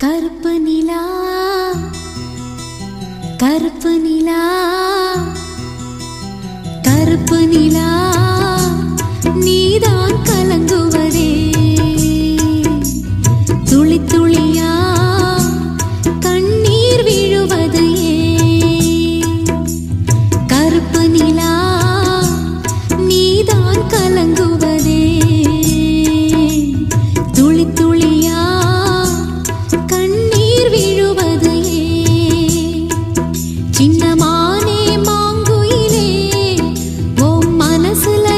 கருப்பு நிலா கருப்பு நிலா கருப்பு நிலா நீதான் கலங்குவதே துளி துளியா கண்ணீர் விழுவது ஏன்? கருப்பு நிலா நீதான் கலங்குவதே துளி துளியா கண்ணீர் விழுவது ஏன்? சின்னமானே மாங்குயிலே உன் மனசுல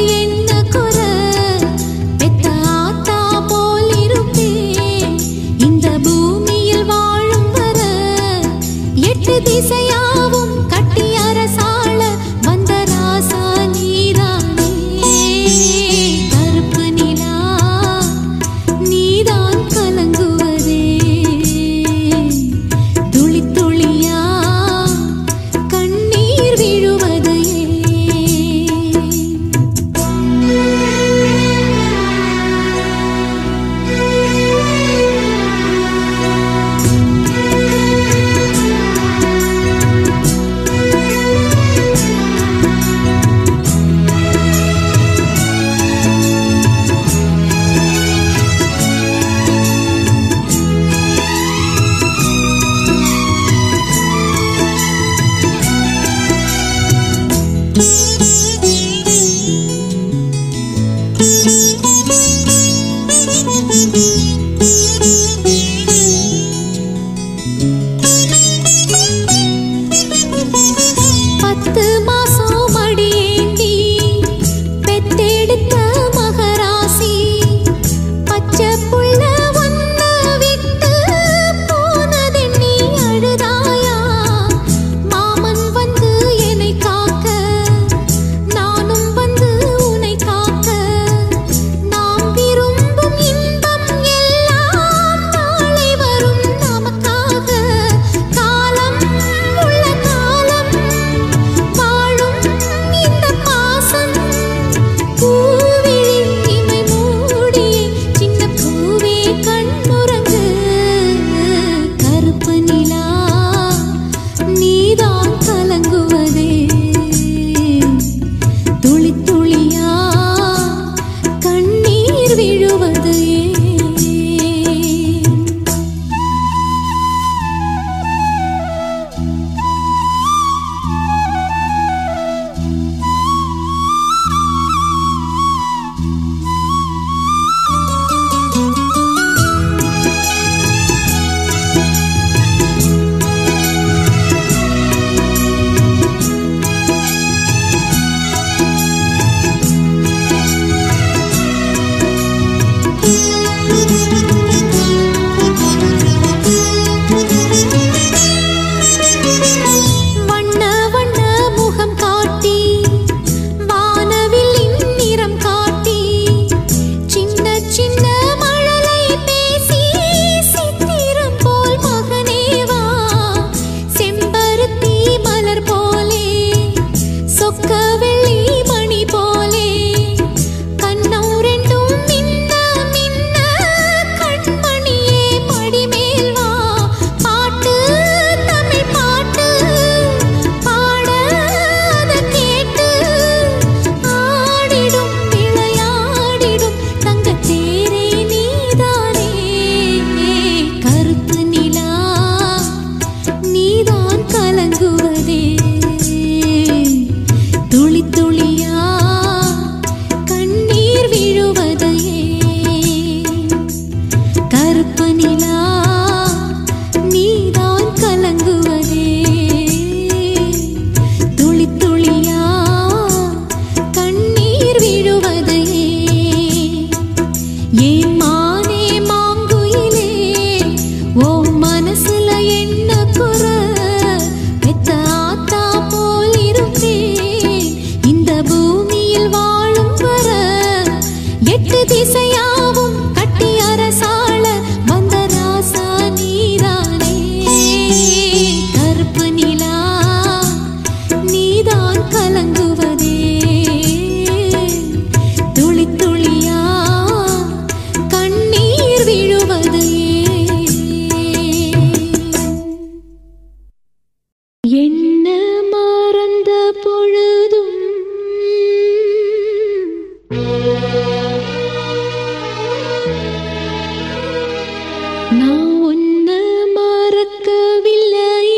நான் உன்ன மறக்கவில்லையே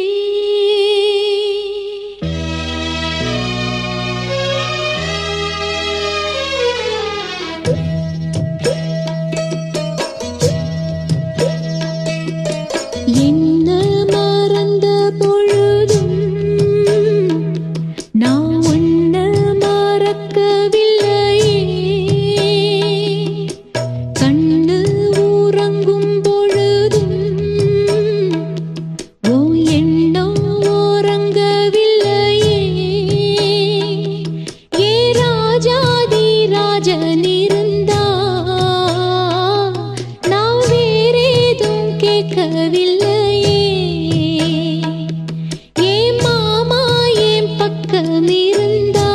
என்ன மறந்த பொழுதும் நான் உன்ன மறக்கவில்லையே கண்ணு உறங்கும் பொழுதும் ஓ எண்ணம் உறங்கவில்லையே ஏ ராஜாதி ராஜன் இருந்தா நான் வேறேதும் கேட்கவில்லையே ஏ மாமா என் பக்கம் இருந்தா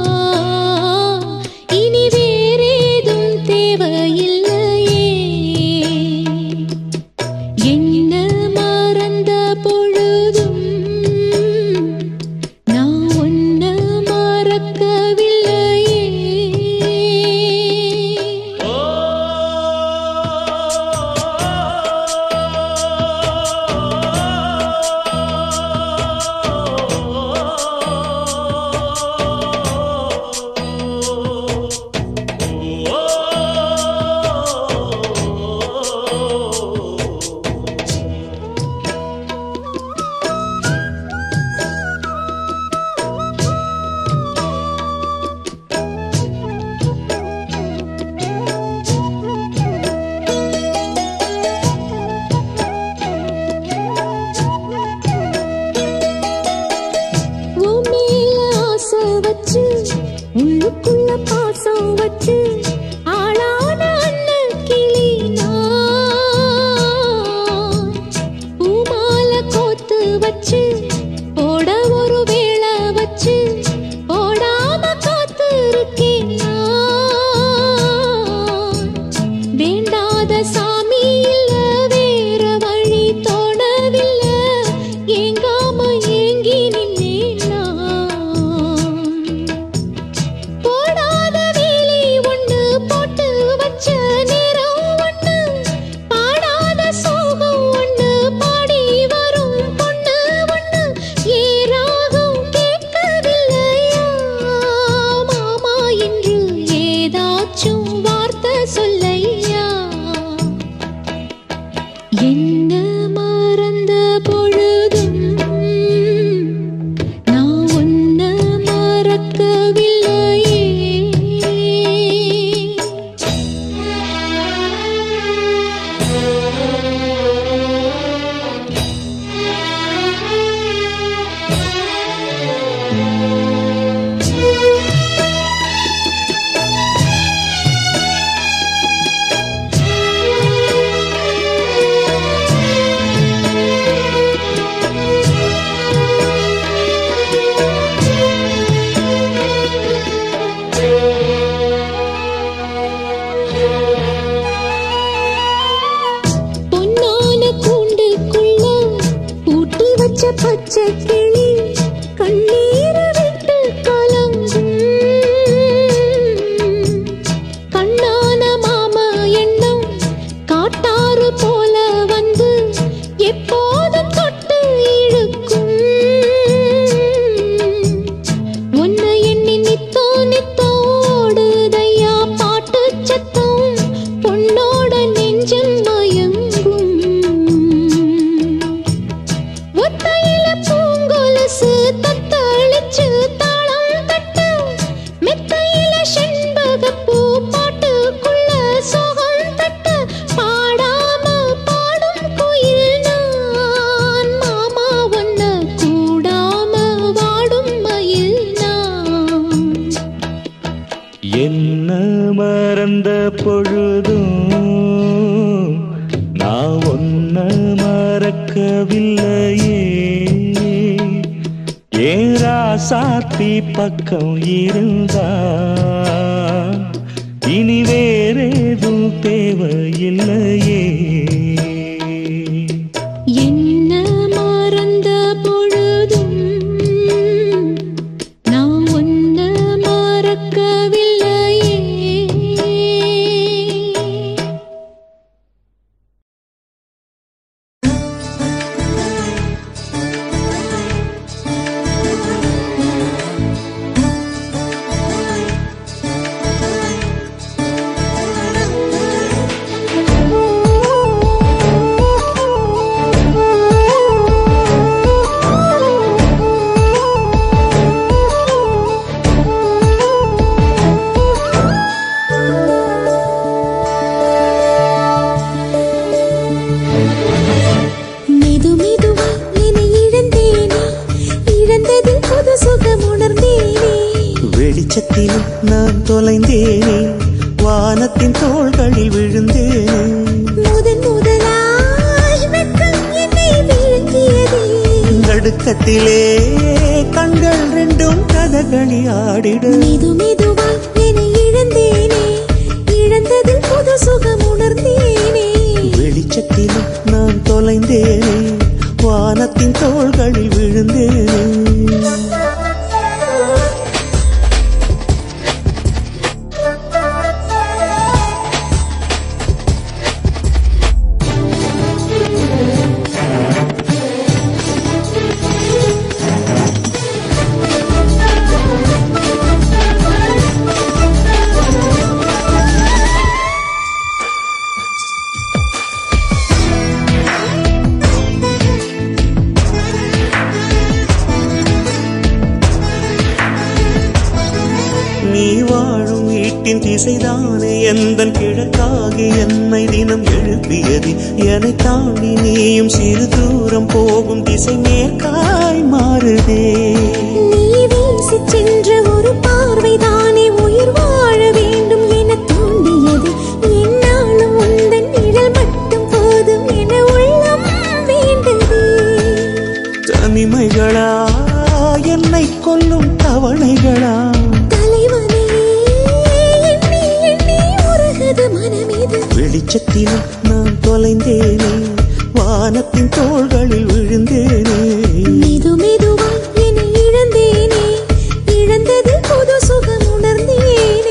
இனி வேறேதும் தேவையில்லையே என்ன மறந்த பொழுதும் நான் உன்ன மறக்கவில்லையே உன் மேல ஆசை வச்சு உள்ளுக்குள்ள பாசம் வச்சு ஆளான அண்ணன் கிளி நான் பூமால கோத்து வச்சு போட ஒரு வேளை வச்சு போடாம காத்து இருக்கேன் நான். வேண்டாத சாமி இல்ல வேற வழி தோணவில்லை ஏங்காம ஏங்கி நின்னேன் நான். போடாத வேலி ஒண்ணு போட்டு வச்ச நேரம் ஒண்ணு பாடாத சோகம் ஒண்ணு பாடி வரும் பொண்ணு ஒண்ணு ஏ ராகம் கேட்கவில்லையா மாமா என்று ஏதாச்சும் வார்த்தை சொல்லையா என்ன மறந்த பொழுதும் நான் உன்ன மறக்கவில்லையே பொன்னான கூண்டுக்குள்ள பூட்டி வச்ச பச்சை கிளி கண்ணீர விட்டு கலங்கும் கண்ணான மாமா எண்ணம் காட்டாறு போல வந்து எப்போதும் தொட்டு இழுக்கும் உன்னை எண்ணி நித்தோ நித்தோ ஓடுதையா பாட்டு சத்தம் பொன்னோட நெஞ்சம் மயங்கும் ஒத்தையில பூங்கொலுசு தத்தளிச்சு தாளம் தட்ட மெத்தையில செண்பகப்பூ பாட்டுக்குள்ள சோகம் தட்ட பாடாம பாடும் குயில் நான் மாமா ஒன்ன கூடாம வாடும் மயில் நான் என்ன மறந்த பொழுதும் நான் ஒன்ன மறக்கவில்லையே ஏரா சாத்தி பக்கம் இருந்தா இனி வேறேதும் தேவையில்லையே வெளிச்சத்திலும் நான் தொலைந்தேனே வானத்தின் தோள்களில் விழுந்தேனே முதன் முதலாய் வெட்கம் என்னை விழுங்கியதே நடுக்கத்திலே கண்கள் ரெண்டும் கதகளி ஆடிட மெது மெதுவாய் என்னை இழந்தேனே இழந்ததில் புது சுகம் உணர்ந்தேனே வெளிச்சத்திலும் நான் தொலைந்தேனே வானத்தின் தோள்களில் விழுந்தேனே நீ வாழும் வீட்டின் திசைதானே எந்தன் கிழக்காகி என்னை தினம் எழுப்பியது என்னை தாண்டி நீயும் சிறு தூரம் போகும் திசை மேற்காய் மாறுதே நீ வீசிச் சென்ற ஒரு பார்வைதானே உயிர் வாழ வேண்டும் என தூண்டியது என்னாலும் உந்தன் நிழல் மட்டும் போதும் என உள்ளம் வேண்டது தனிமைகளா என்னை கொல்லும் தவணைகளா தலைவனையே எண்ணி எண்ணி உருகுது மனமிது வெளிச்சத்திலும் நான் தொலைந்தேனே வானத்தின் தோள்களில் விழுந்தேனே மெது மெதுவாய் என்னை இழந்தேனே இழந்தது புது சுகம் உணர்ந்தேனே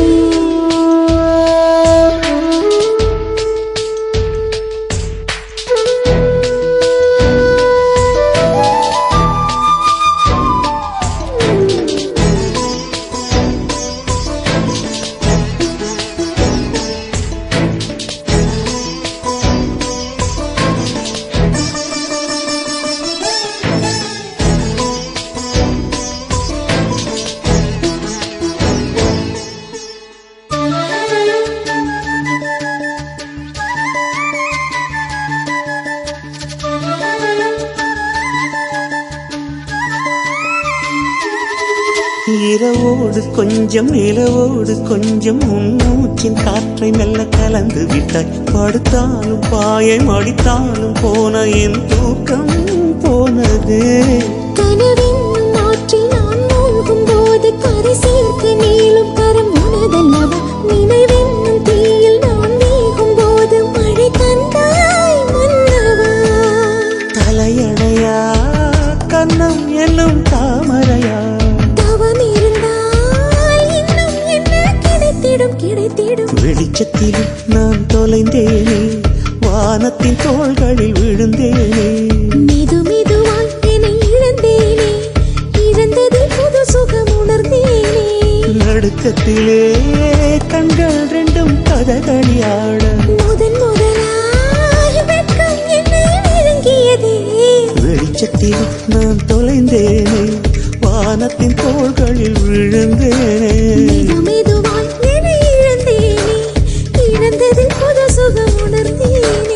இரவோடு கொஞ்சம் நிலவோடு கொஞ்சம் உன்னூச்சின் காற்றை மெல்ல கலந்து விட்டாய் படுத்தாலும் பாயை மடித்தாலும் போன என் தூக்கம் போனது கனவென்னும் ஆற்றில் நான் மூழ்கும் போது கரை சேர்க்க நீளும் கரம் உனதல்லவா நினைவென்னும் தீயில் நான் வேகும் போது மழை தந்தாய் மன்னவா தலையணையா கண்ணம் என்னும் தாமரையா தவம் இருந்தால் இன்னும் என்ன கிடைத்திடும் கிடைத்திடும் வெளிச்சத்திலும் நான் தொலைந்தேனே வானத்தின் தோள்களில் விழுந்தேனே மெது மெதுவாய் என்னை இழந்தேனே இழந்தது புது சுகம் உணர்ந்தேனே நடுக்கத்திலே கண்கள் ரெண்டும் கதகளியாட முதன் முதலாய் வெட்கம் என்னை விழுங்கியதே வெளிச்சத்தில் நான் தொலைந்தேனே வானத்தின் தோள்களில் விழுந்தேனே மெது மெதுவாய் என்னை இழந்தேனே இழந்ததில் புது சுகம் உணர்ந்தேனே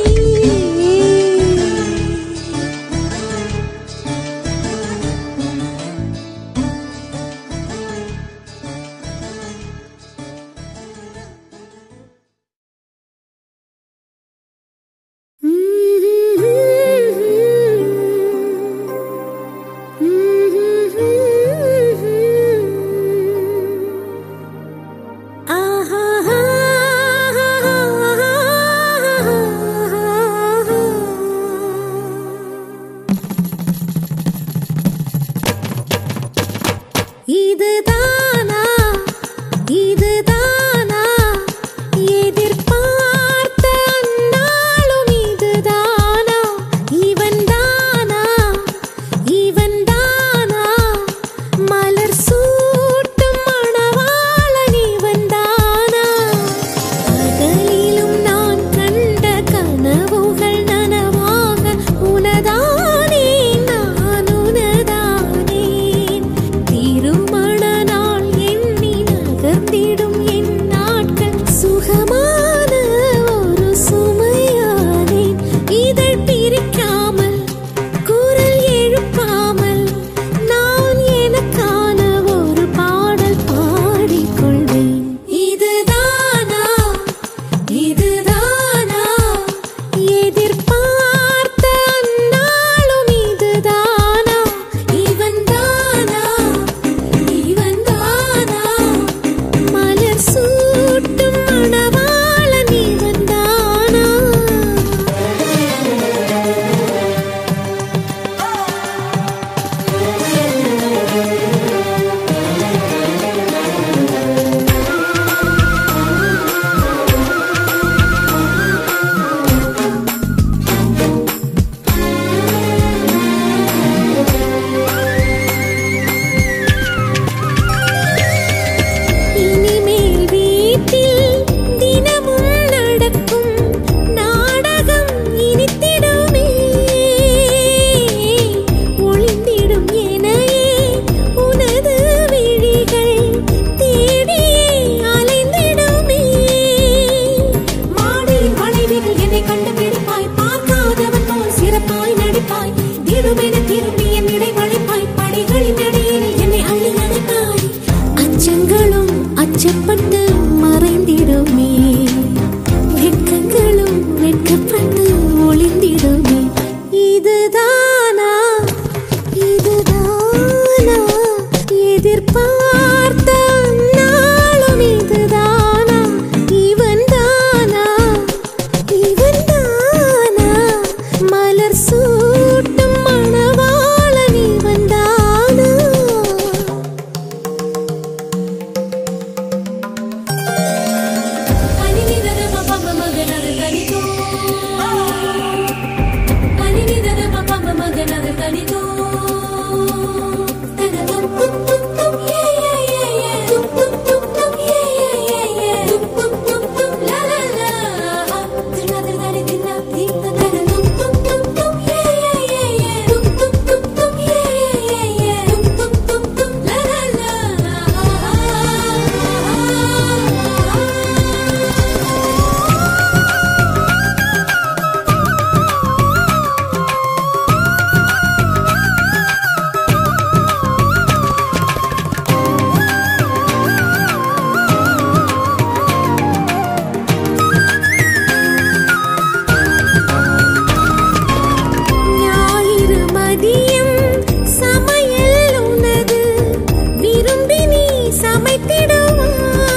ஞாயிறு மதியம் சமையல் உனது விரும்பி நீ சமைத்திடுவாய்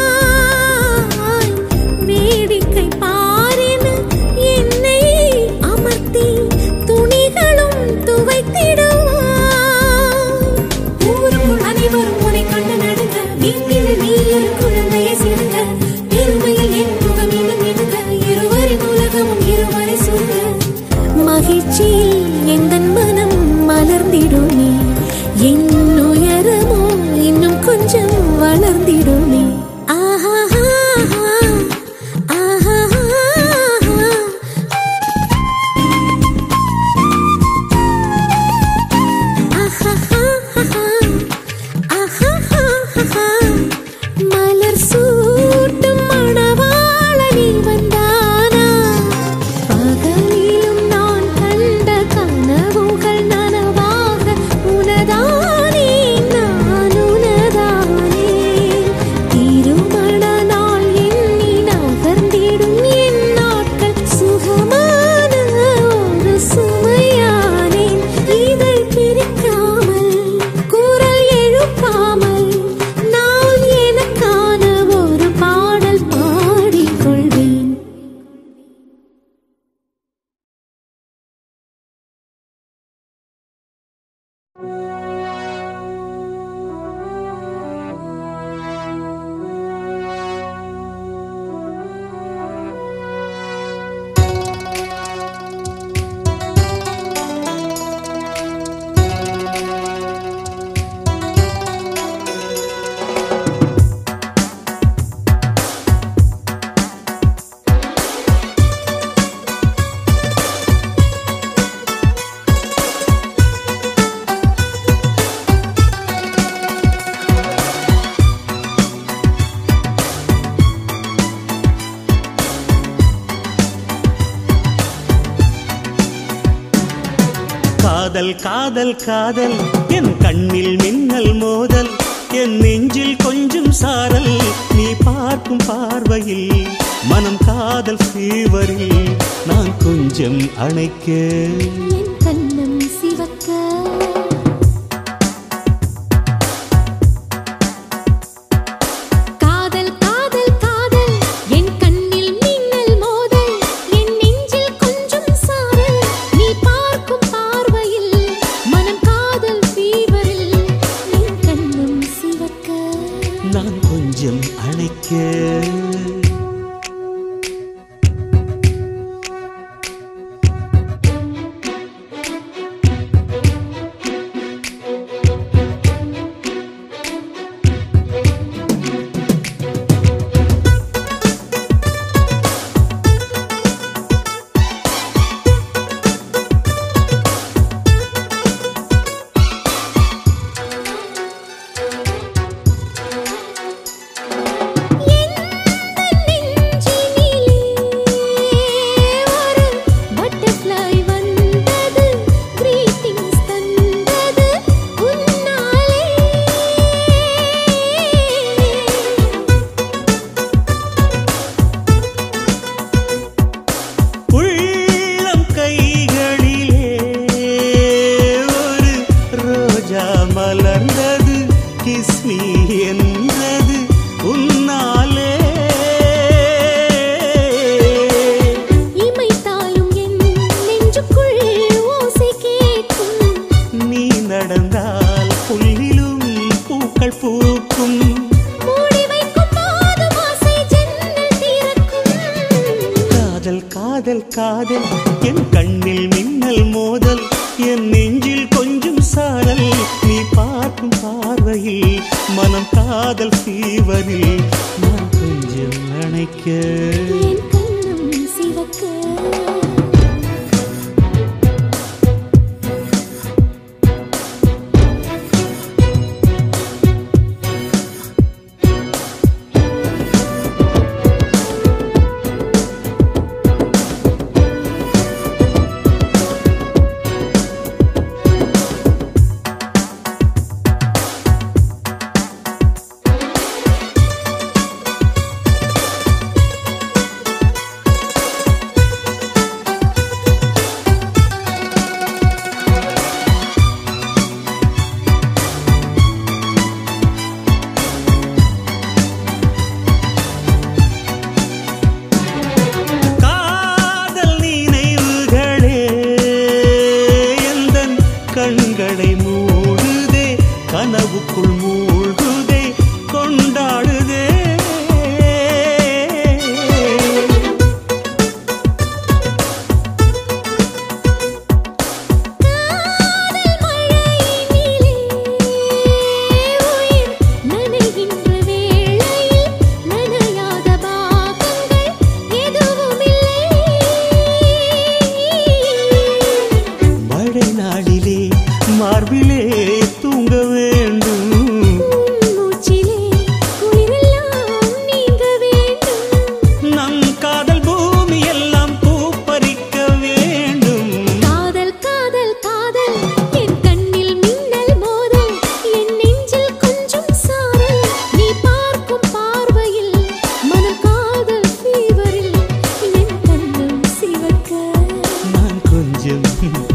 வேடிக்கை பாரின என்னை அமர்த்தி துணிகளும் துவைத்திடுவாய் ஊருக்குள் அனைவரும் உன்னை கண்டு நடுங்க வீட்டில் நீ ஒரு குழந்தையை சிறுங்க பெருமையில் என் முகம் இன்னும் இடுங்க இருவரின் உலகமும் இருவரை சொல்க மகிழ்ச்சியில் எந்த மனம் மலர்ந்திடுமே என் உயரமோ இன்னும் கொஞ்சம் வளர்ந்திடுமே ஆஹா ஆஹா மலர் சூட்டும் மணவாளனி வந்தானா பகலிலும் நான் கண்ட கனவுகள் நனவாக உனதானே நான் உனதானே திருமண நாள் எண்ணி நகர்ந்திடும் என் நாட்கள் சுகமான ஒரு சுமையானேன் இதை பிரிக்காமல் குரல் எழுப்பாமல் நான் எனக்கான ஒரு பாடல் பாடிக்கொள்வேன் காதல் காதல் காதல் என் கண்ணில் மின்னல் மோதல் என் நெஞ்சில் கொஞ்சம் சாரல் நீ பார்க்கும் பார்வையில் மனம் காதல் ஃபீவரில் நான் கொஞ்சம் அணைக்க என் கண்ணம் சிவக்க காதல் காதல் காதல் என் கண்ணில் மின்னல் மோதல் என் நெஞ்சில் கொஞ்சம் சாரல் நீ பார்க்கும் பார்வையில் மனம் காதல் ஃபீவரில் என் கண்ணம் சிவக்க நான் கொஞ்சம் அணைக்க உள்ளம் கைகளிலே ஒரு ரோஜா மலர்ந்தது கிஸ்மி என்றது உன்னாலே நீ நடந்தால் புல்லிலும் பூக்கள் பூக்கும் காதல் காதல் காதல் என் கண்ணில் மின்னல் மோதல் என் நெஞ்சில் கொஞ்சம் காதல் சீவரில் நான் கொஞ்சம் அணைக்க என் கண்ணம் சிவக்க காதல் நினைவுகளே எந்தன் கண்களை மூடுதே கனவுக்குள் மூழ்குதே கொண்டாடுதே காதல் மழையினிலே உயிர் நனைகின்ற வேளையில் நனையாத பாவங்கள் எதுவுமில்லை மழை நாளிலே மார்பிலே தூங்க வேண்டும் மூச்சிலே குளிரெல்லாம் நீங்க வேண்டும் நம் காதல் பூமி எல்லாம் பூப்பறிக்க வேண்டும் காதல் காதல் காதல் என் கண்ணில் மின்னல் மோதல் என் நெஞ்சில் கொஞ்சம் சாரல் நீ பார்க்கும் பார்வையில் மனம் காதல் ஃபீவரில் என் கண்ணம் சிவக்க நான் கொஞ்சம்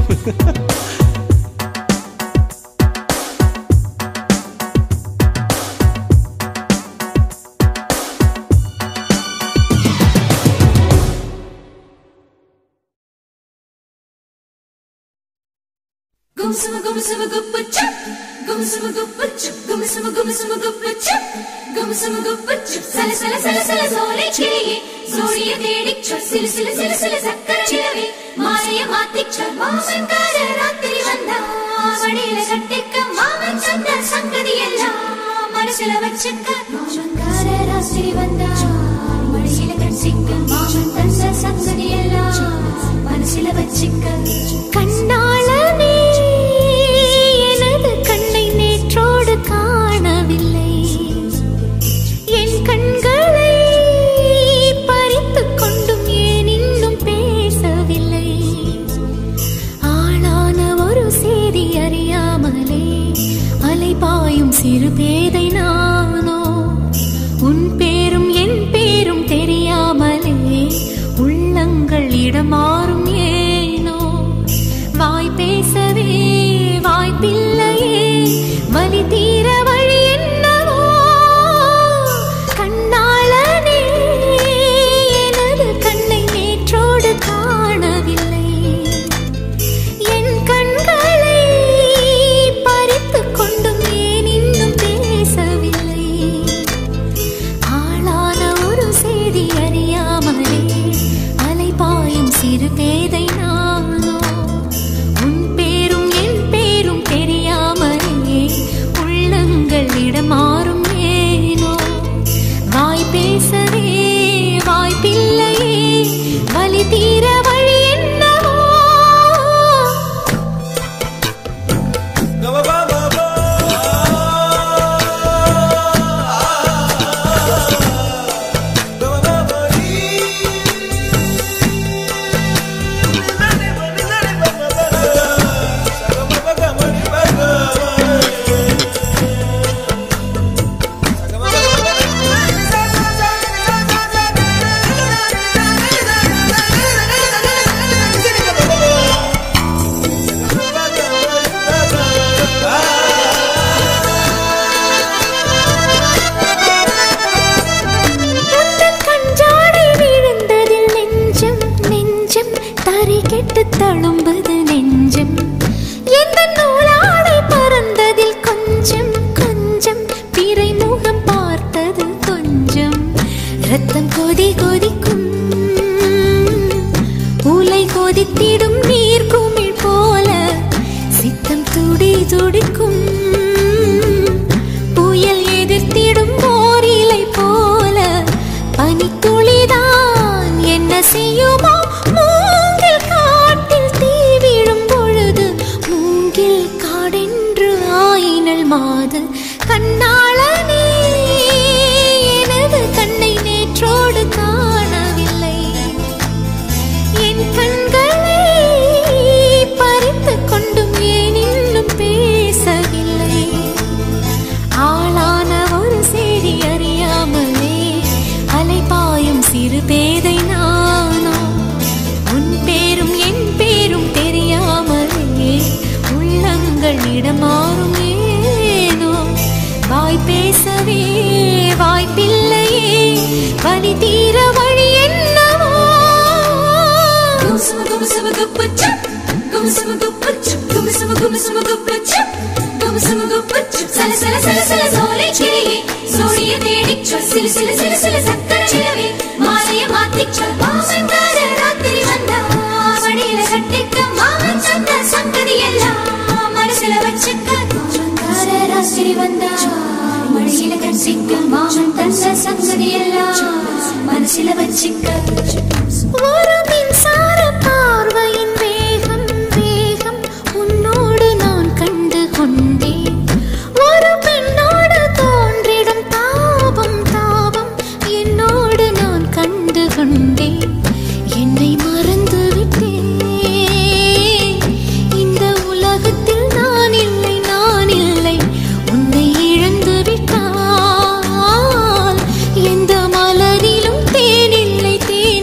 Gumsuma gumsuma guppuchup, gumsuma guppuchup, gumsuma gumsuma guppuchup, gumsuma guppuchup. சல சல சல சல சோலை கிளியே, சோழிய தேடிச் சொல். சிலு சிலு சிலு சிலு சக்கர நிலவே, மாலைய மாத்திச் சொல். மாமன்கார ராத்திரி வந்தா, மடியில கட்டிக்க மாமன் சொன்ன சங்கதி எல்லாம் மனசுல வச்சுக்க. மாமன்கார ராத்திரி வந்தா, மடியில கட்டிக்க மாமன் தந்த சங்கதி எல்லாம் மனசுல வச்சுக்க கண்ணாளனே எனது கண்ணை நேற்றோடு காணவில்லை என் கண்களை பறித்துக் கொண்டும் ஏன் இன்னும் பேசவில்லை ஆளான ஒரு செய்தி அறியாமலே அலைபாயும் சிறு பேதை நானோ உன் பேரும் என் பேரும் தெரியாமலே உள்ளங்கள் இடமாறும் ஏனோ வாய் பேசவே வாய்ப்பில்லையே வலி தீர வழி என்னவோ கண்ணாளனே எனது கண்ணை நேற்றோடு காணவில்லை என் கண்களை பறித்துக் கொண்டும் ஏன் இன்னும் பேசவில்லை ஆளான ஒரு செய்தி அறியாமலே அலைபாயும் சிறு பேதை நானோ உன் பேரும் என் பேரும் தெரியாமலே உள்ளங்கள் இடமாறும் ஏனோ வாய் பேசவே வாய்ப்பில்லையே வலி தீர வழி என்னவோ உந்தன் கஞ்சாடை விழுந்ததில் நெஞ்சம் நெஞ்சம் தறி கெட்டு தழும்புது நெஞ்சம் எந்த நூலாடை பறந்ததில் கொஞ்சம் கொஞ்சம் பிறை முகம் பார்த்தது கொஞ்சம் ரத்தம் கொதி கொதிக்கும் உலை கொதித்திடும் நீர் குமிழ் போல சித்தம் துடி துடிக்கும் புயல் எதிர்த்திட கண்ணாளனே எனது கண்ணை நேற்றோடு காணவில்லை என் கண்களை பறித்துக் கொண்டும் ஏன் இன்னும் பேசவில்லை ஆளான ஒரு செய்தி அறியாமலே அலைபாயும் சிறு பேதை நானோ உன் பேரும் என் பேரும் தெரியாமலே உள்ளங்கள் இடமாறும் ஏனோ வாய் பேசவே வாய்ப்பில்லையே வலி தீர வழி என்னவோ Gumsama gumsama guppachup, gumsama guppachup, gumsama gumsama guppachup, gumsama guppachup. சல சல சல சல சோலை கிளியே, சோழிய தேடிச் சொல். சிலு சிலு சிலு சிலு சக்கர நிலவே, மாலைய மாத்திச் சொல். மாமன்கார ராத்திரி வந்தா, மடியில கட்டிக்க மாமன் சொன்ன சங்கதி எல்லாம் மனசுல வச்சுக்க. மாமன்கார ராத்திரி வந்தா, மடியில கட்டிக்க மாமன் தந்த சங்கதி எல்லாம் மனசுல வச்சுக்க ஒரு மின்சார பார்வையின் வேகம் வேகம் உன்னோடு நான் கண்டு கொண்டேன் ஒரு பெண்ணோடு தோன்றிடும் தாபம் தாபம் என்னோடு நான் கண்டு கொண்டேன் என்னை மறந்து விட்டேன் இந்த உலகத்தில் நான் இல்லை நான் இல்லை உன்னை இழந்து விட்டால் எந்த மலரிலும் தேனில்லை தேனில்லை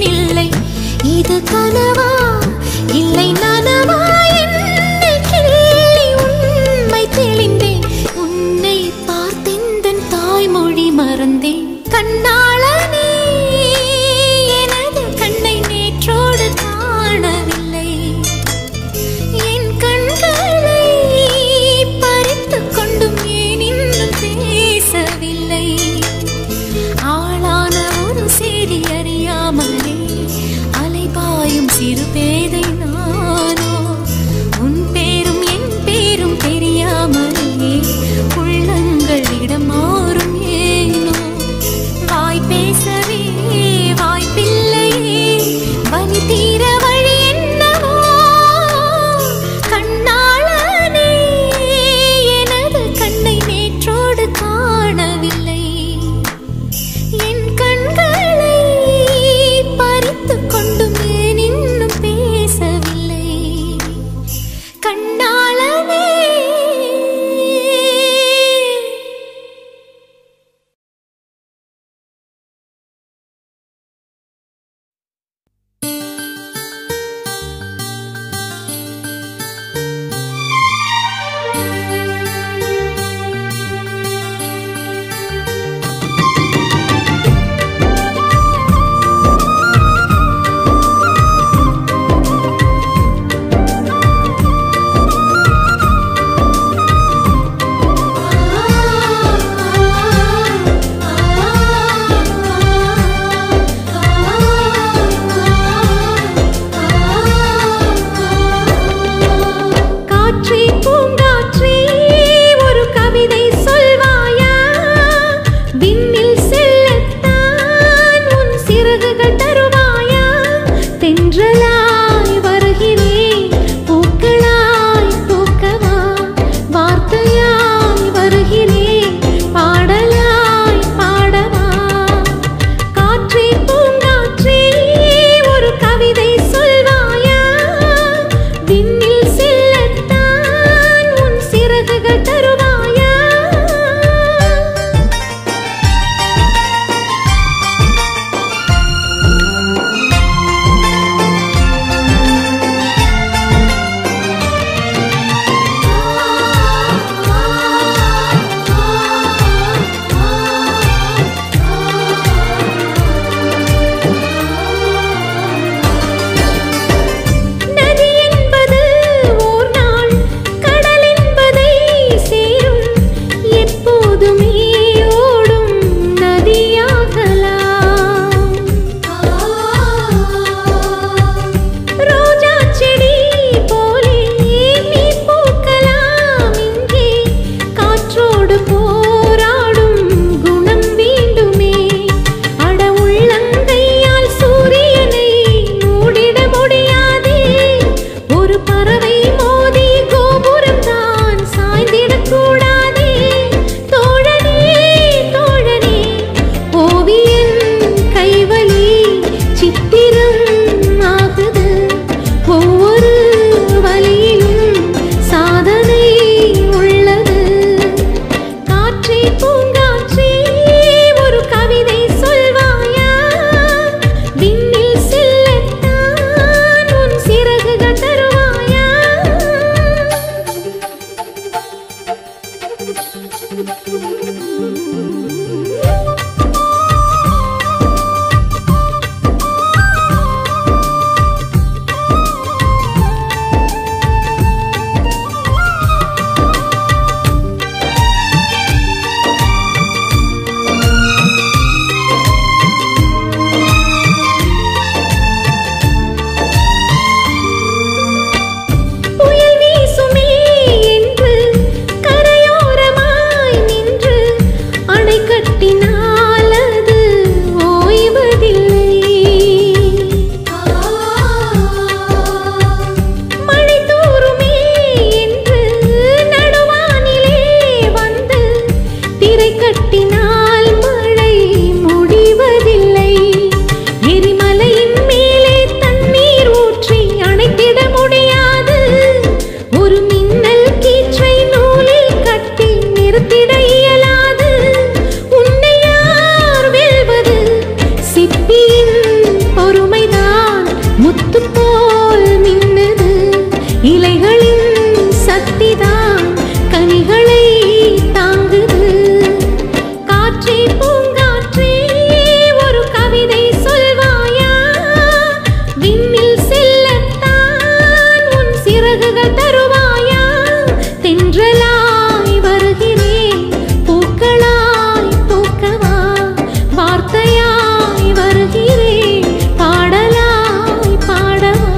வழியிலும் சாதனை உள்ளது காற்றே பூங்காற்றே ஒரு கவிதை சொல்வாயா விண்ணில் செல்லத்தான் உன் சிறகுகள் தருவாயா புயல் வீசுமே என்று கரையோரமாய் நின்று அணை கட்டினால் அது ஓய்வதில்லை மழை தூறுமே என்று நடுவானிலே வந்து திரை கட்டினால் மழை முடிவதில்லை எரிமலையின் மேலே தண்ணீர் ஊற்றி அணைத்திட முடியாது ஒரு மின்னல் கீற்றை நூலில் கட்டி நிறுத்திட இயலாது உன்னை யார் வெல்வது சிப்பியின் பொறுமைதான் முத்து போல் மின்னுது இலைகளின் சக்திதான் கனிகளை தாங்குது காற்றே பூங்காற்றே ஒரு கவிதை சொல்வாயா விண்ணில் செல்லத்தான் உன் சிறகுகள் தருவாயா தென்றலாய் வருகிறேன் பூக்களாய் பூக்கவா வார்த்தையாய் வருகிறேன் பாடலாய் பாடவா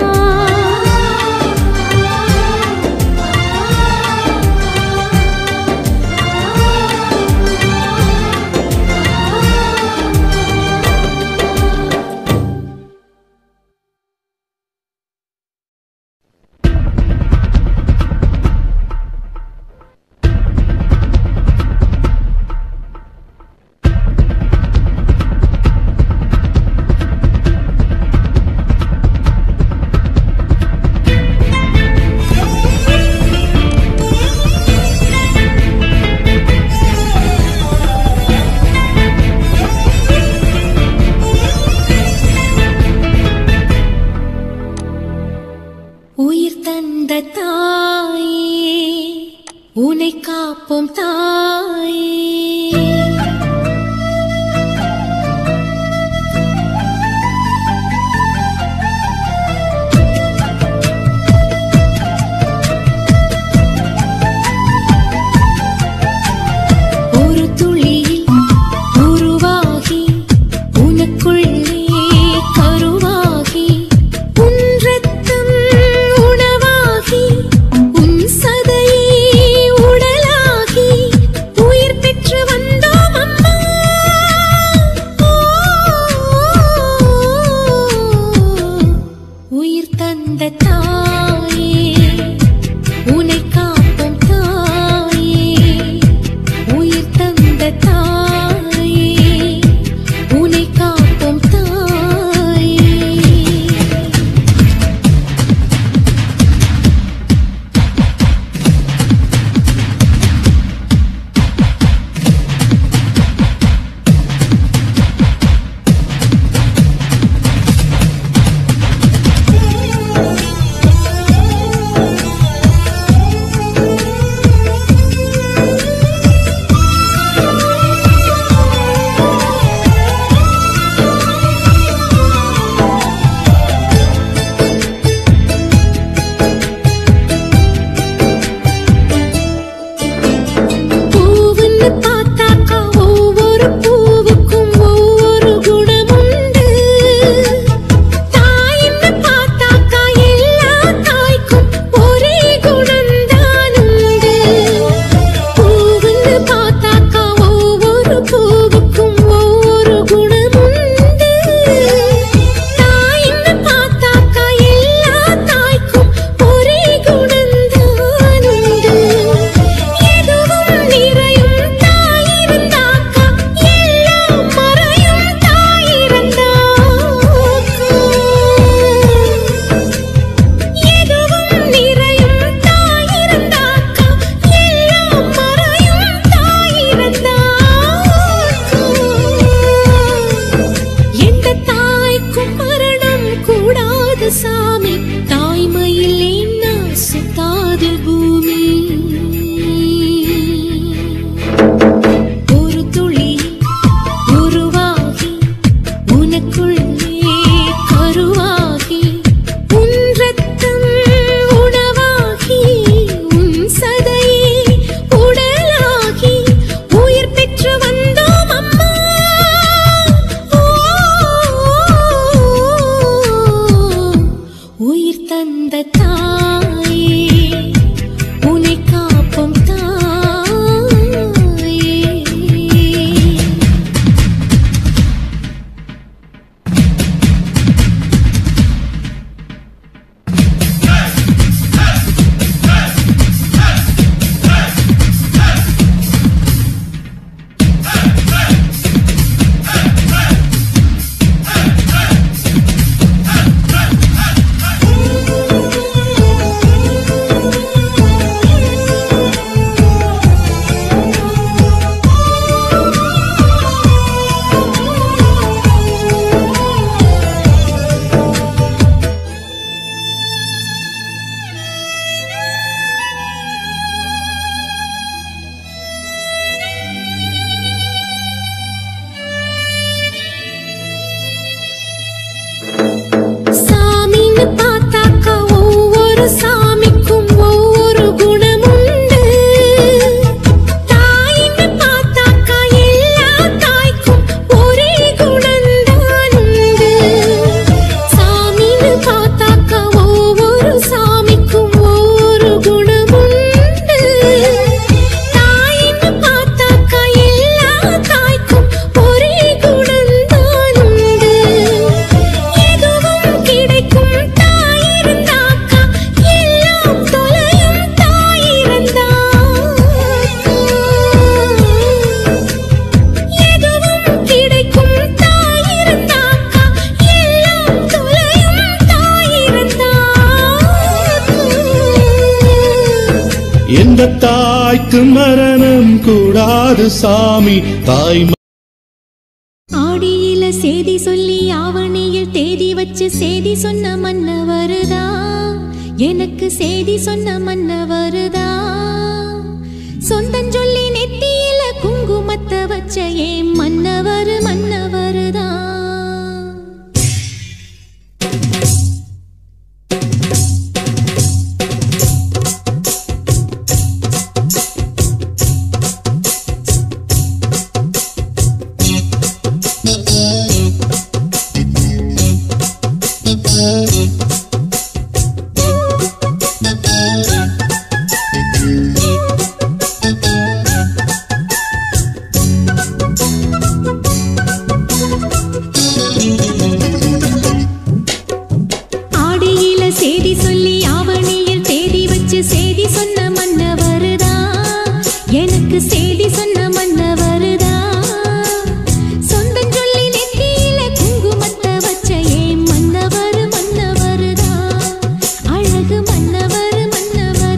உயிர் தந்த தாயே உனை காப்போம் தாயே ஒரு துளியில் உருவாகி உனக்குள்ளே கருவாகி உன் ரத்தம் உணவாகி உன் சதையே உடலாகி உயிர் பெற்று வந்தோ எந்த தாய்க்கு மரணம் கூடாது சாமி தாய் ஆடியில செய்தி சொல்லி ஆவணியில் தேதி வச்சு செய்தி சொன்ன மன்ன வருதா எனக்கு செய்தி சொன்ன மன்ன வருதா சொந்தம் சொல்லி நெத்தியில குங்குமத்தை வச்ச ஏன் மன்னவர் மன்னவருதா ஆடியில செய்தி சொல்லி ஆவணியில் தேதி வச்சு செய்தி சொன்ன மன்ன வருதா எனக்கு செய்தி சொன்ன மன்ன வருதா சொந்தம் சொல்லி நெத்தியில குங்குமத்தை வச்ச ஏன் மன்னவர் மன்னவருதா அழகு மன்னவர் மன்னவருதா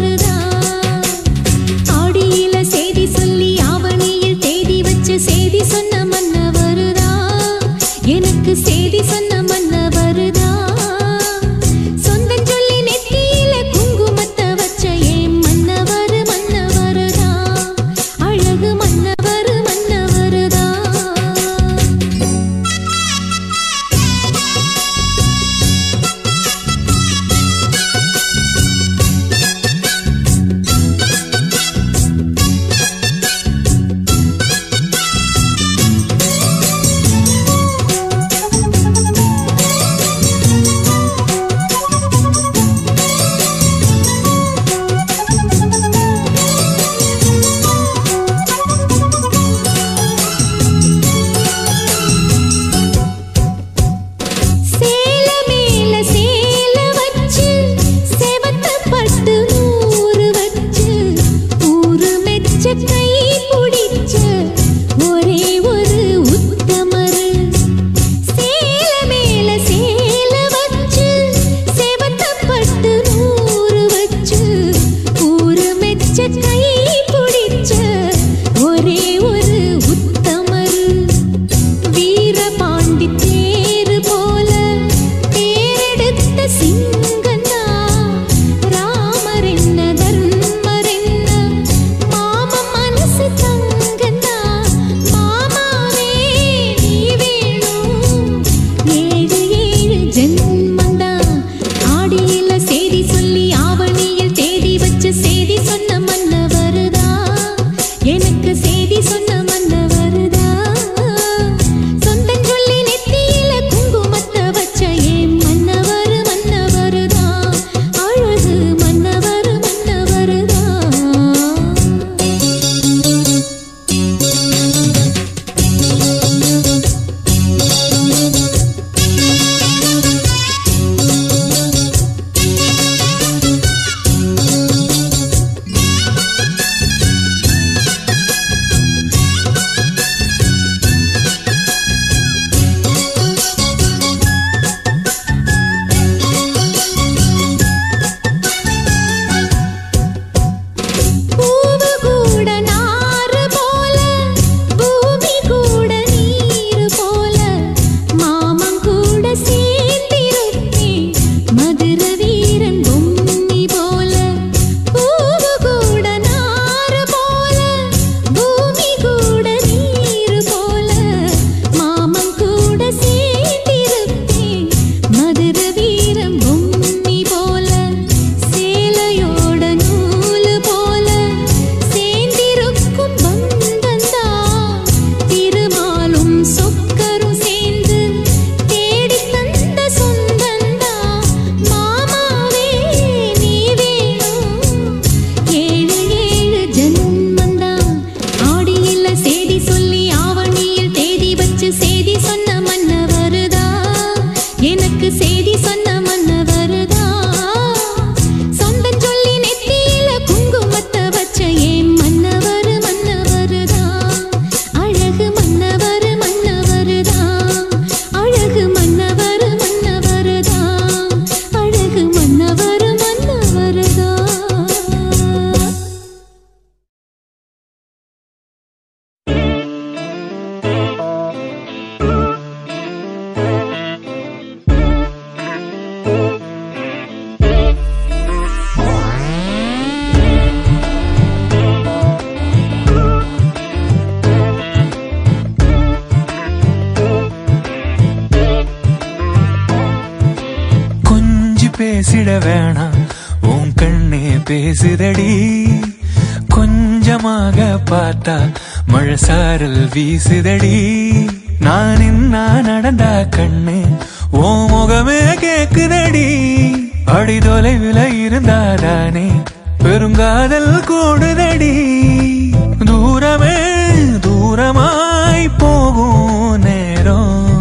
பேசிட வேணாம் உன் கண்ணே பேசுதடி கொஞ்சமாக பார்த்தா மழை சாரல் வீசுதடி நான் இன்னா நடந்தா கண்ணு ஓ முகமே கேக்குதடி அடி தொலைவில் இருந்தாதானே பெருங்காதல் கூடுதடி தூரமே தூரமாய் போகும் நேரம்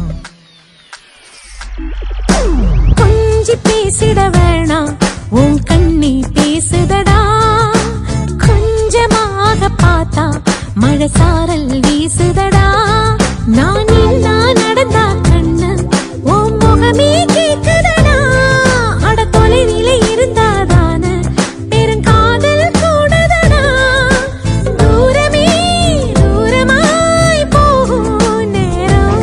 கொஞ்சி பேசிட வேணாம் உன் கண்ணி பேசுதடா கொஞ்சமாக பார்த்தா மழை சாரல் வீசுதடா நான் இல்லா நடந்தா கண்ணு உன் முகமே கேக்குதடா அட தொலைவில இருந்தாதான பெருங்காதல் கூடுதடா தூரமே தூரமாய் போகும் நேரம்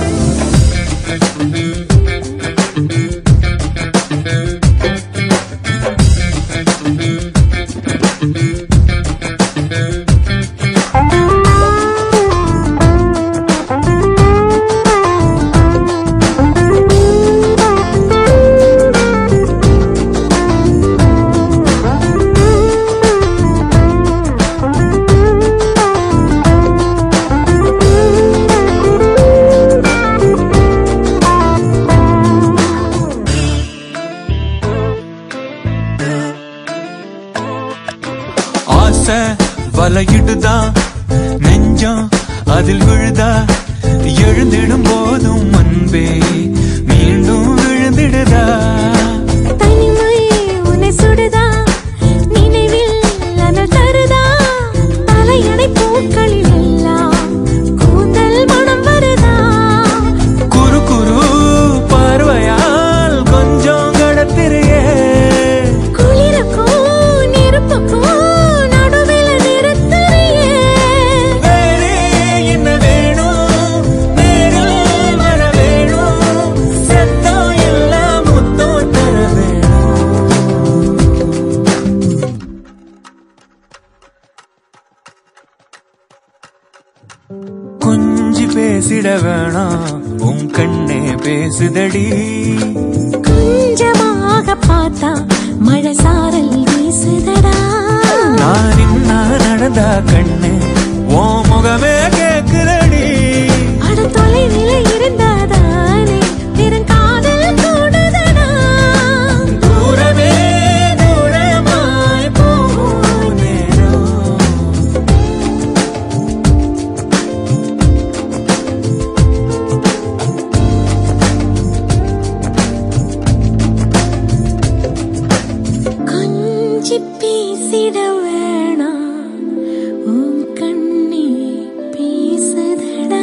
ஆசை வலையிடுதா நெஞ்சம் அதில் விழுதா எழுந்திடும் போதும் அன்பே மீண்டும் விழுந்திடுதா தனிமை உன்னை சுடுதா நினைவில் அனல் தருதா தலையணை பூக்களில் எல்லாம் கூந்தல் மனம் வருதா குறு குறு பார்வையால் கொஞ்சம் கடத்திரியே குளிருக்கும் நெருப்புக்கும் நடுவில் நிறுத்தறியே வேறே என்ன வேணும் நேரில் வர வேணும் சத்தம் எல்லாம் முத்தம் தர வேணும் கொஞ்சி பேசிட வேணாம் உன் கண்ணே பேசுதடி கொஞ்சமாக பார்த்தா மழை சாரல் வீசுதடா நான் இன்னா நடந்தா கண்ணு ஓ முகமே கேக்குதடி அட தொலைவில இருந்தாதானே பெருங்காதல் கூடுதடா தூரமே தூரமாய் போகும் நேரம் கொஞ்சி பேசிட வேணாம் உன் கண்ணே பேசுதடா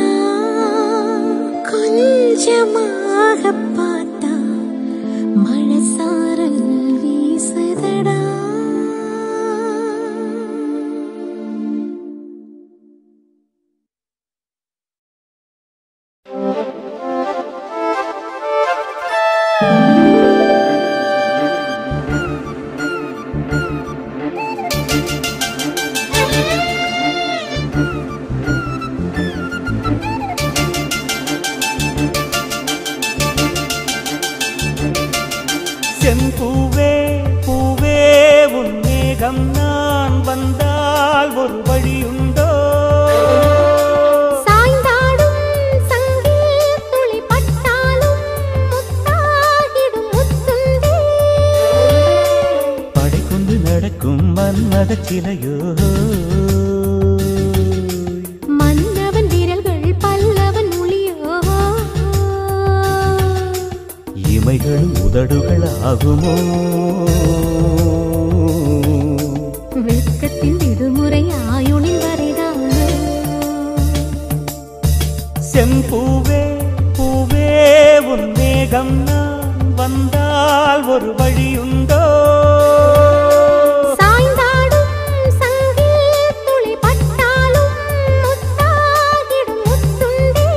கொஞ்சமாக பார்த்தா மழை சாரல் வீசுதடா செம்பூவே பூவே உன் மேகம் நான் வந்தால் ஒரு வழியுண்டோ சாய்ந்தாடும் சங்கில் துளி பட்டாலும் முத்தாகிடும் முத்துண்டே படை கொண்டு நடக்கும் மன்மத சிலையோ மன்னவன் விரல்கள் பல்லவன் மொழியோ இமைகள் உதடுகள் ஆகுமோ வெட்கத்தின் விடுமுறை ஆயுளின் வரைதானோ செம்பூவே பூவே உன் மேகம் நான் வந்தால் ஒரு வழியுண்டோ சாய்ந்தாடும் சங்கில் துளி பட்டாலும் முத்தாகிடும் முத்துண்டே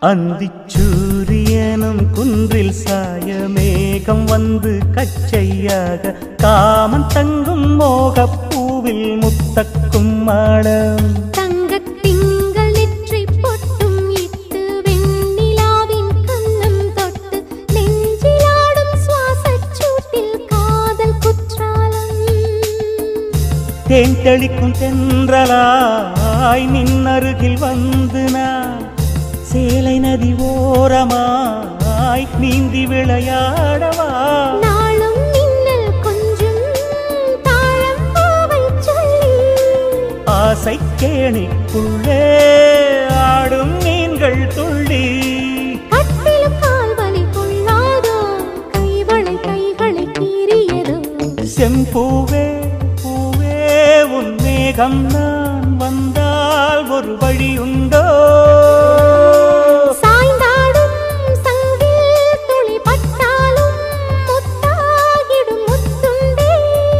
அந்திச்சூரியனும் குன்றில் சாய மேகம் வந்து கச்சையாக காமன் தங்கும் மோகப் பூவில் முத்தக்கும் மாடம் தங்கத் திங்கள் நெற்றி பொட்டும் இட்டு வெண்ணிலாவின் கன்னம் தொட்டு நெஞ்சிலாடும் சுவாசச் சூட்டில் காதல் குற்றாலம் தேன் தெளிக்கும் தென்றலாய் நின்னருகில் வந்து நான் சேலை நதி ஓரமாய் நீந்தி விளையாடவா நாளும் மின்னல் கொஞ்சும் தாழம் பூவைச் சொல்லி ஆசை கேணிக்குள்ளே ஆடும் மீன்கள் துள்ளி கட்டிலும் கால்வலி கொள்ளாதோ கைவளை கைகளை கீறியதோ செம்பூவே பூவே உன் மேகம் நான் வந்தால் ஒரு வழியுண்டோ சாய்ந்தாடும் சங்கில் துளி பட்டாலும் முத்தாகிடும் முத்துண்டே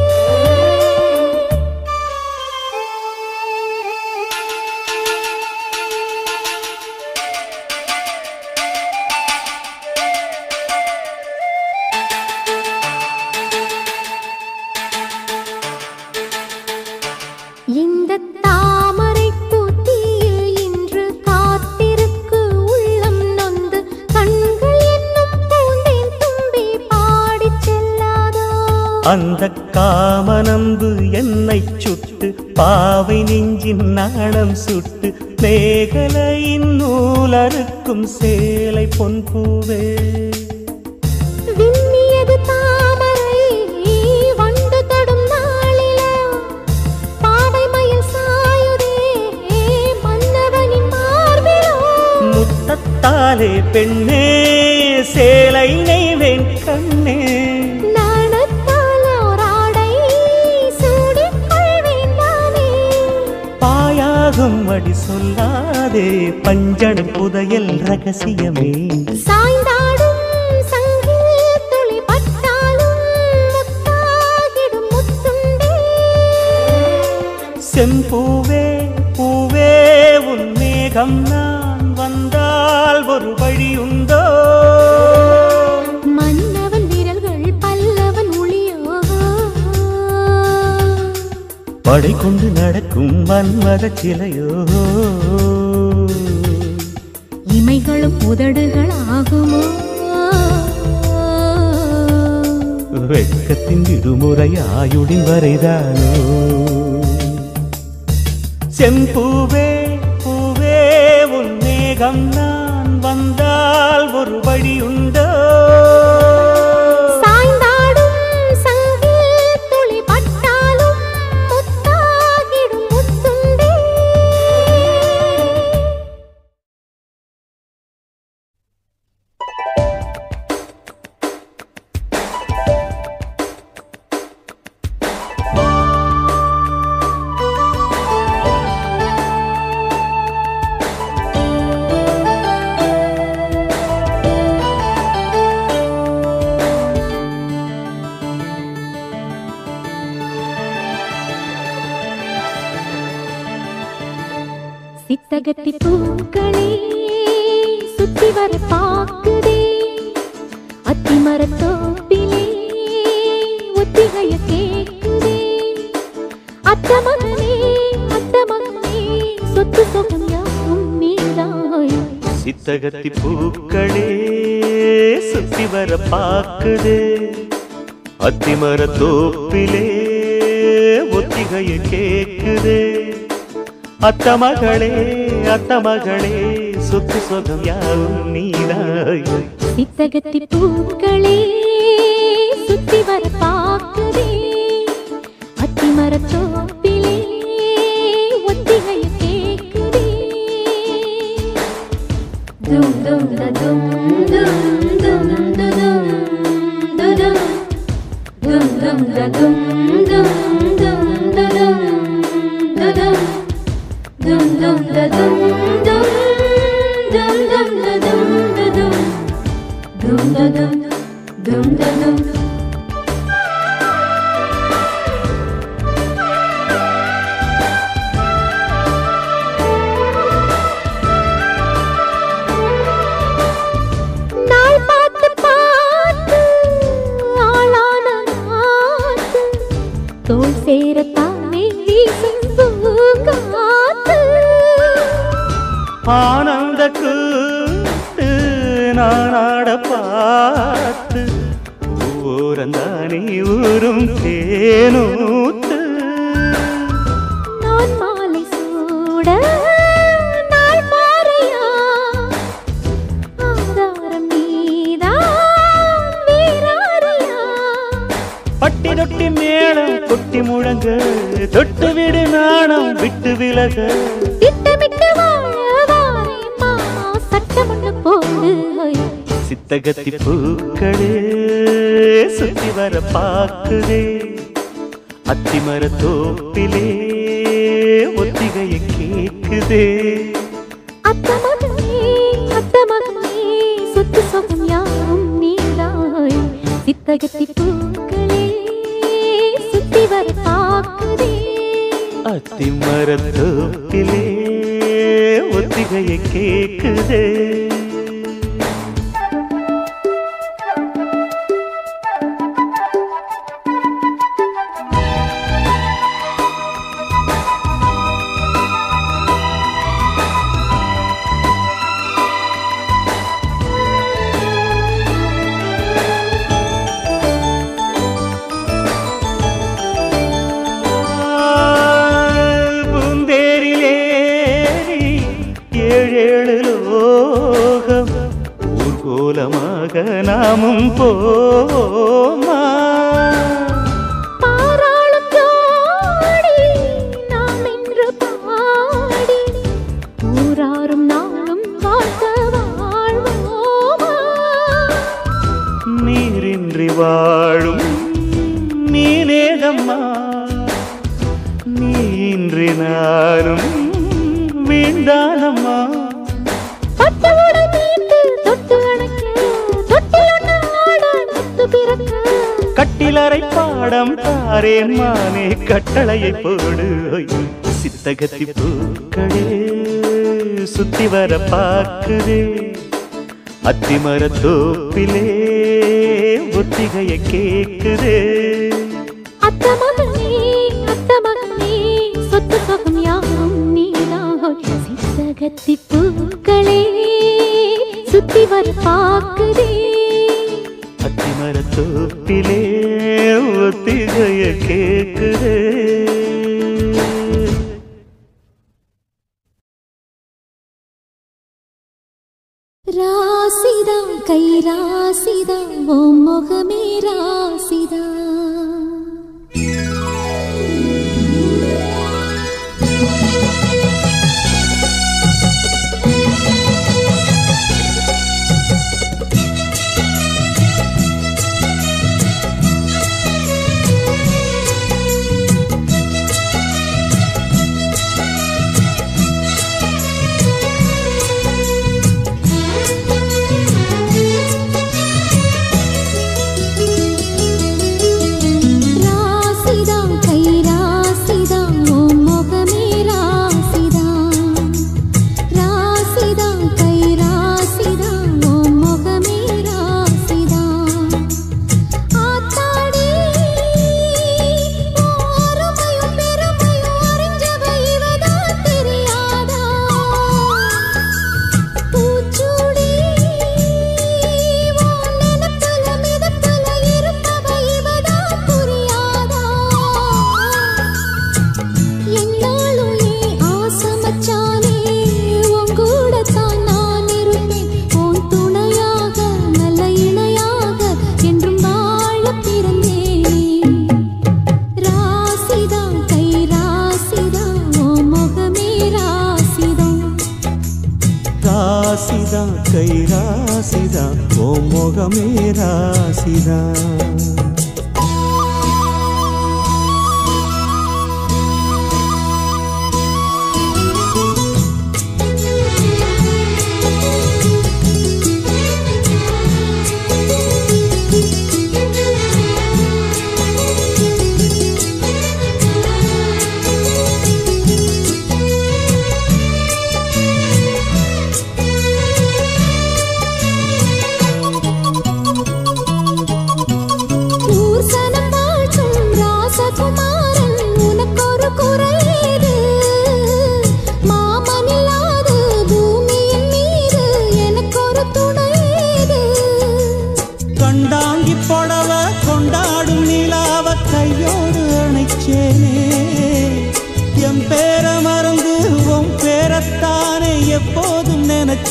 இந்த தாமரை பூத்தியில் இன்று காத்திருக்கு உள்ளம் நொந்து கண்கள் என்னும் பூந்தேன் தும்பி பாடிச் செல்லாதோ அந்த காமனம்பு என்னை சுட்டு பாவை நெஞ்சின் நாணம் சுட்டு மேகலையின் நூலறுக்கும் சேலை பொன்பூவே விண்ணியது தாமரை வண்டு தொடும் நாளிலோ பாவை மயில் சாயுதே மன்னவனின் மார்பிலோ முத்தத்தாலே பெண்ணே சேலை நெய்வேன் கண்ணே நாணத்தால் ஓராடை சூடிக் கொள்வேன் நானே பாயாகும் அடி சொல்லாதே பஞ்சண புதையல் ரகசியமே சாய்ந்தாடும் சங்கில் துளி பட்டாலும் முத்தாகிடும் முத்துண்டே செம்பூவே பூவே உன் மேகம் நான் வந்தால் ஒரு வழியுண்டோ மன்னவன் விரல்கள் பல்லவன் ஒளியோ படை கொண்டு நடக்கும் மன்மத சிலையோ இமைகளும் உதடுகள் ஆகுமோ வெட்கத்தின் விடுமுறை ஆயுடின் வரைதானோ செம்பூவே பூவே உன் மேகம் நான் வந்தால் ஒரு வழியுண்டோ சாய்ந்தாடும் சங்கில் துளி பட்டாலும் முத்தாகிடும் முத்துண்டே சித்தகத்தி பூக்களே சுத்தி வர பாக்குதே அத்திமர தோப்பிலே ஒத்திகைய கேக்குதே அத்த மகனே அத்த மகனே சொத்து சொகம் யாவும் நீதாய் சித்தகத்தி பூக்களே சுத்தி வர பாக்குது அத்திமர தோப்பிலே ஒத்திகைய கேக்குது அத்த மகளே அத்த மகளே சொத்து சொகம் யாவும் நீதாய் சித்தகத்தி பூக்களே சுத்தி வர பாக்குதே அத்திமர தோப்பிலே ஒத்திகைய கேக்குதே தும் தும் த தும் தும் தும் து தும் து தும் தும் தும் த தும் தும் தும் து தும் து தும் dum dum da dum dum dum dum da dum da dum dum da dum dum da dum ஆனந்த கூத்து நானாட பார்த்து ஓரந்தானி ஊரும் தேனூத்து நான் மாலை சூட நாள் மாறையா ஆதாரம் நீதான் வீராரியா பட்டி தொட்டி மேளம் கொட்டி முழங்க தொட்டு விடு நாணம் விட்டு விலக திட்டமிட்டு வாழவாரே மாமா சட்டம் ஒண்ணு போடு சித்தகத்தி பூக்களே சுத்தி வர பாக்குதே அத்திமர தோப்பிலே ஒத்திகைய கேக்குதே அத்த மகனே அத்த மகனே சொத்து சொகம் யாரும் நீதாய் சித்தகத்தி பூக்களே சுத்தி வர பாக்குதே அத்திமர தோப்பிலே ஒத்திகைய கேக்குதே பூந்தேரிலேறி ஏழேழு லோகம் ஊர்கோலமாக நாமும் போமா பாராளும் ஜோடி நாம் இன்று பாடி ஊராரும் நாளும் வாழ்த்த வாழ்வோமா நீரின்றி வாழும் நீனேதம்மா நீன்றி நானும் வீண்டானம்மா பட்டோடு நீட்டு தொட்டு அணைக்க தொட்டிலொன்னு ஆட முத்து பிறக்க கட்டிலறை பாடம் தாரேன் மானே கட்டளையை போடு சித்தகத்தி பூக்களே சுத்தி வர பார்க்குதே அத்திமர தோப்பிலே ஒத்திகைய கேக்குதே அத்த மகனே அத்த மகனே சொத்து சொகம் யாவும் நீதாய் சித்தகத்தி பூக்களே சுத்தி வர பாக்குதே அத்திமர தோப்பிலே ஒத்திகைய கேக்குதே ராசிதா கை ராசிதா ஓ முகமே ராசிதா ராசிதா கை ராசிதா ஓ முகமே ராசிதா ராசிதா கை ராசிதா ஓ முகமே ராசிதா ஆத்தாடி ஓரமையும் பெருமையும் அறிஞ்சவ இவதான் தெரியாதா பூச்சூடி உன் நினைப்புல மிதப்புல இருப்பவ இவதான் புரியாதா என்னாலும் ஏன் ஆசை மச்சானே உன் கூடத்தான் நான் இருப்பேன் உன் துணையாக நல்ல இணையாக என்றும் வாழ பிறந்தேன் ராசிதா கை ராசிதா ஓ முகமே ராசிதா ராசிதா கை ராசிதா ஓ முகமே ராசிதா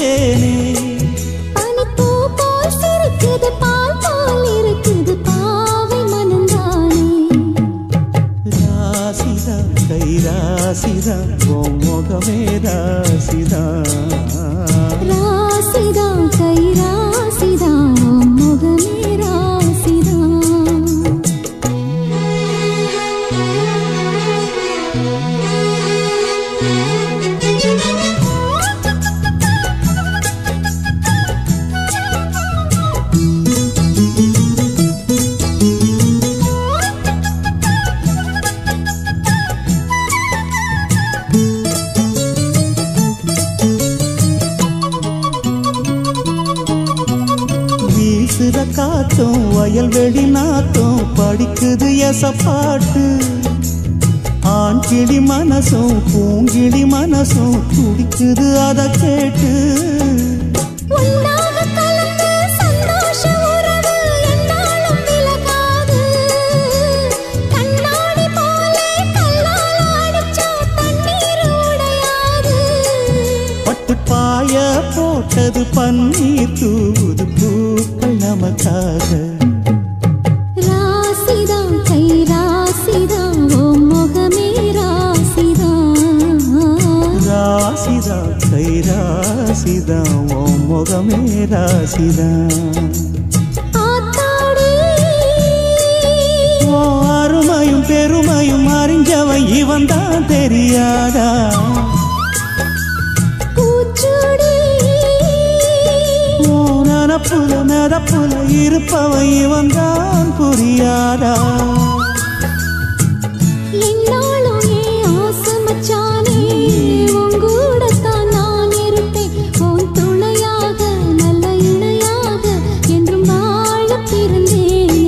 பிறந்தேனே பனிப்பூ போல் சிரிக்குது பால் போல் இருக்குது பாவை மனந்தானே ராசிதா கை ராசிதா உன் முகமே ராசிதா ராசிதா கை ராசிதா முகமே ராசிதா வீசுற காத்தும் வயல்வெளி நாத்தும் படிக்குது எசப்பாட்டு ஆண் கிளி மனசும் பூங்கிளி மனசும் துடிக்குது அத கேட்டு உன்னாக கலந்த சந்தோஷ உறவு என்னாலும் விலகாது கண்ணாடி போலே கல்லால் அடிச்சா தண்ணீர் உடையாது பட்டு பாய போட்டது பன்னீர் தூது பூக்கள் நமக்காக ராசிதா கை ராசிதா ஓ முகமே ராசிதா ராசிதா கை ராசிதா ஓ முகமே ராசிதா ஆத்தாடி ஓ அருமையும் பெருமையும் அறிஞ்சவன் இவன் தான் தெரியாதா பூச்சூடி ஓ நனப்புல நதப்புல இருப்பவன் இவன் தான் புரியாதா என்னாலும் ஏன் ஆசை மச்சானே உன் கூடத்தான் நான் இருப்பேன் உன் துணையாக நல்ல இணையாக என்றும் வாழ பிறந்தேனே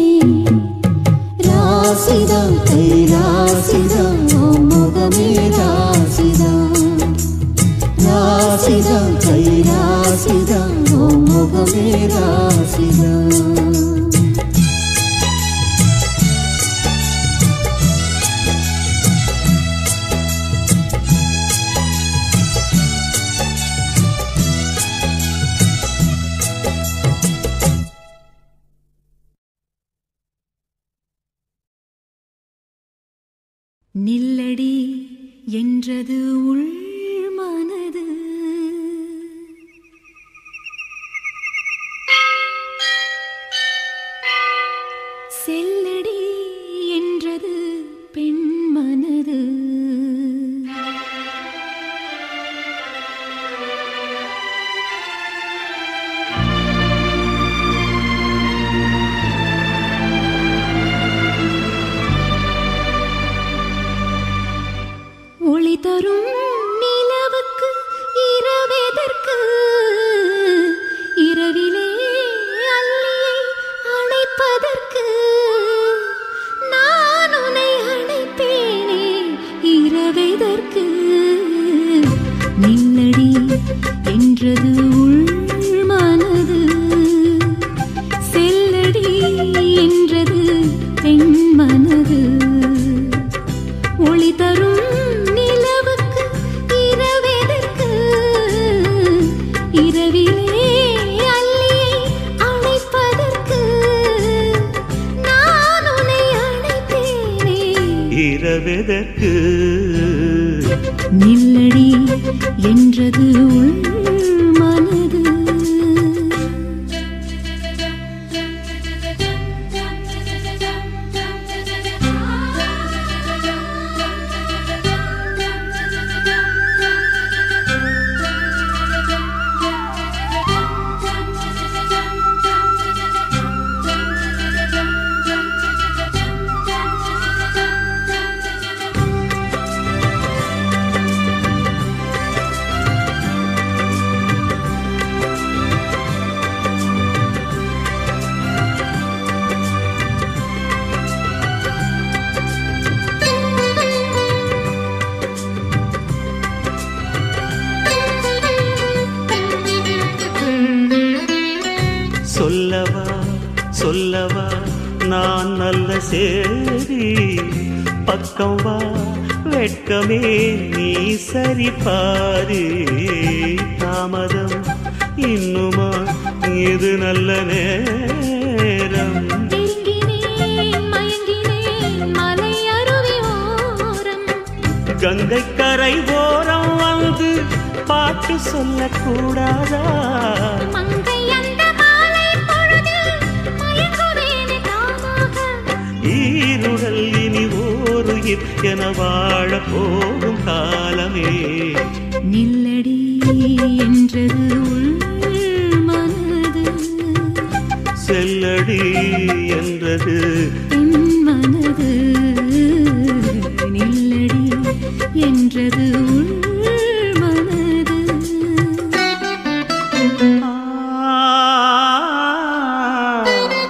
ராசிதா கை ராசிதா உன் முகமே ராசிதா ராசிதா கை ராசிதா உன் முகமே ராசிதா நில்லடி என்றது உள் மனது செல்லடி என்றது பெண் மனது ஒளி தரும் நிலவுக்கு இரவெதற்கு இரவிலே அல்லியை அணைப்பதற்கு நான் உன்னை அணைப்பேனே இரவெதற்கு நில்லடி என்றது உள் மனது செல்லடி என்றது பெண் மனது ஒளி தரும் நிலவுக்கு இரவெதற்கு இரவிலே அல்லியை அணைப்பதற்கு நான் உன்னை அணைப்பேனே இரவெதற்கு நில்லடி என்றது உள் மனது சொல்லவா சொல்லவா நான் நல்ல சேரி பக்கம் வா வெட்கமே நீ சரி பாரு தாமதம் இன்னுமா இது நல்ல நேரம் நெருங்கினேன் மயங்கினேன் மலை அருவி ஓரம் கங்கை கரை ஓரம் வந்து பாட்டு சொல்லக்கூடாதா மங்கை அந்த மாலை பொழுதில் மயங்குவேனே தானாக ஈருடல் இனி ஓருயிர் என வாழ போகும் காலமே நில்லடி என்றது உள் மனது செல்லடி என்றது என் மனது நில்லடி என்றது உள் மனது ஆ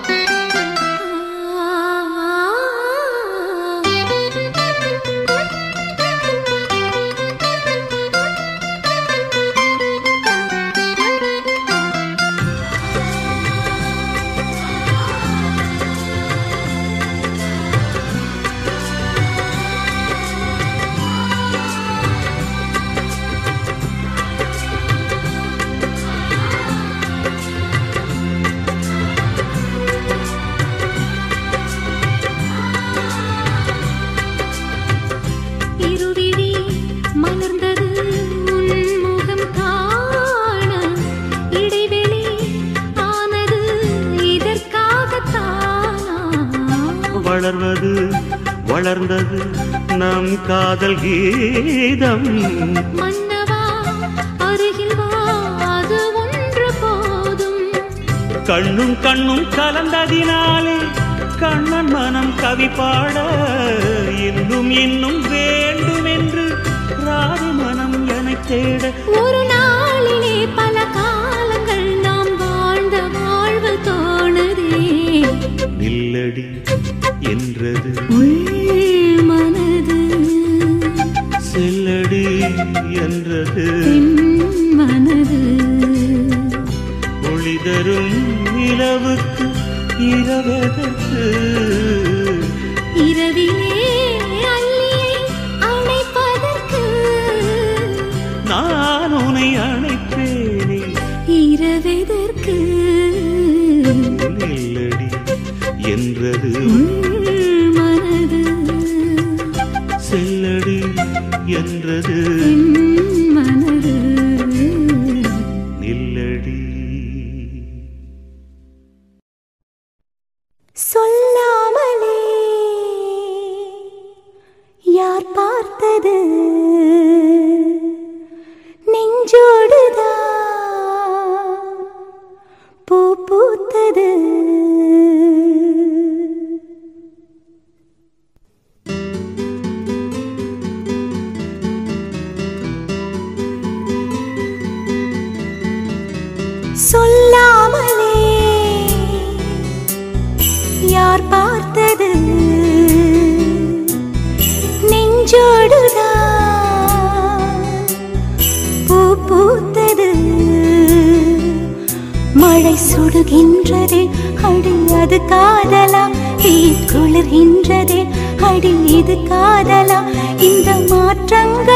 இருவிழி மலர்ந்தது உன் முகம் காண இடைவெளி ஆனது இதற்காகத்தானா வளர்வது வளர்ந்தது நம் காதல் கீதம் மன்னவா அருகில் வா அது ஒன்று போதும் கண்ணும் கண்ணும் கலந்ததினாலே கண்ணன் மனம் கவி பாட இன்னும் இன்னும் வேண்டும் என்று ராதி மனம் என தேட ஒரு நாளிலே பல காலங்கள் நாம் வாழ்ந்த வாழ்வு தோணுதே நில்லடி என்றது உள் மனது செல்லடி என்றது என் மனது ஒளி தரும் நிலவுக்கு இரவதற்கு இரவிலே அள்ளியை அணைப்பதற்கு நான் உன்னை அணைப்பேனே இரவெதற்கு நில்லடி என்றது உள் மனது செல்லடி என்றது என் மனது நில்லடி சொல்லாமலே யார் பார்த்தது நெஞ்சோடுதான் பூ பூத்தது சொல்லாமலே யார் பார்த்தது நெஞ்சோடுதான் பூ பூத்தது மழை சுடுகின்றதே அடி அது காதலா தீ குளிர்கின்றதே அடி இது காதலா இந்த மாற்றங்கள்